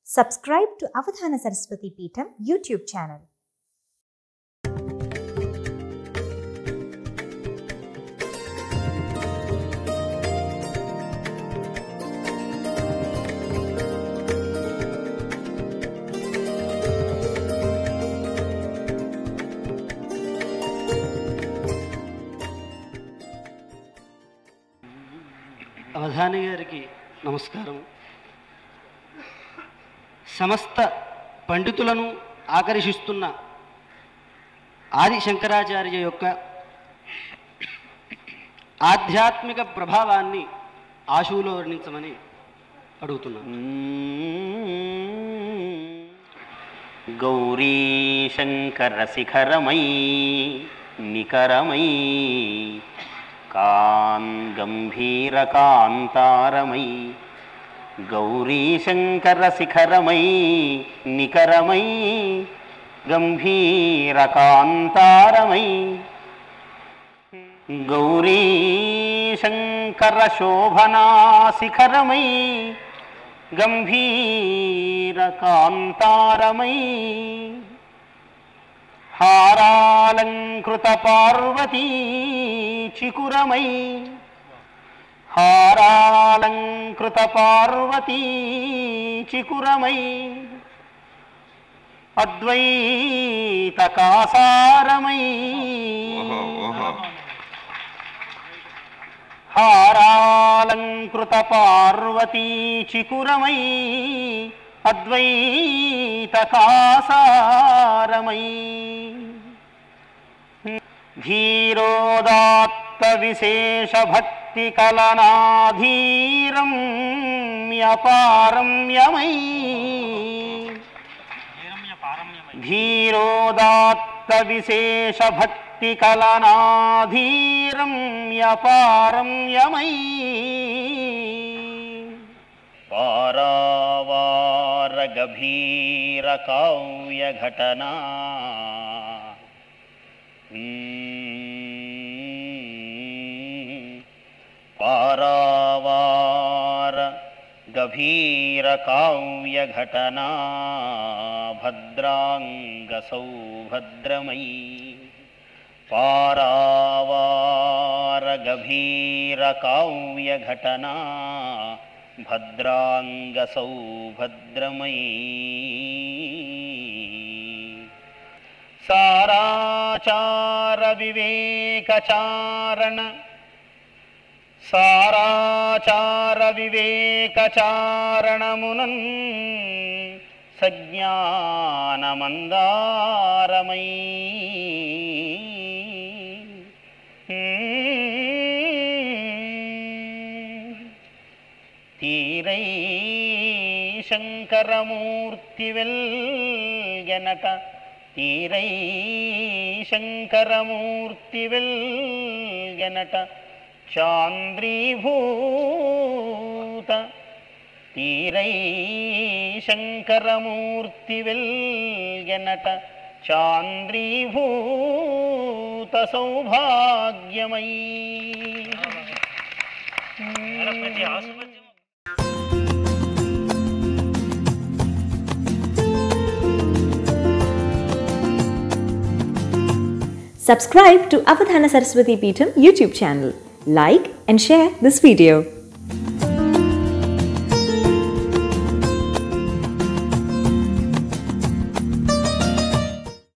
Subscribe to Avadhana Saraswati Peetham YouTube channel. Avadhani గారికి నమస్కారం సమస్త పండితులను ఆకర్షిస్తున్న ఆది శంకరాచార్య యొక్క ఆధ్యాత్మిక ప్రభావాన్ని ఆశువులో వర్ణించమని అడుగుతున్నాను గౌరీశంకరశిఖరమై నికరమై కాన్ గంభీరకాంతారమై గౌరీశంకరశిఖరమై నికరమై గంభీరకాంతారమై గౌరీశంకరశోభనాశిఖరమై గంభీరకాంతారమై హారాలంకృత పార్వతీ చికురమై హారాలంకృత పార్వతీ చికురమై అద్వైత కాసారమై హారాలంకృత పార్వతీ చికురమై అద్వైత కాసారమై ధీరోదాత్త విశేష భక్తి కలనాధీరం యపారమ్యమై ధీరోదాత్త విశేష భక్తి కలనాధీరం యపారమ్యమై పారావార గభీర కావ్య ఘటనా పారావార గభీర కావ్య ఘటనా భద్రాంగ సౌభద్రమయీ పారావార గభీర కావ్య ఘటనా భద్రాంగ సౌభద్రమయీ సారాచార వివేకచారణ సారాచార వివేకచారణమునన్ సజ్ఞానమందారమై తీరై Shankaramurthy వెల్గెనట తీరై Shankaramurthy వెల్గెనట చాంద్రీభూత తీరై Shankaramurthy వెల్గెనట చాంద్రీభూత సౌభాగ్యమై Subscribe to Avadhana Saraswati Peetham YouTube channel. Like and share this video.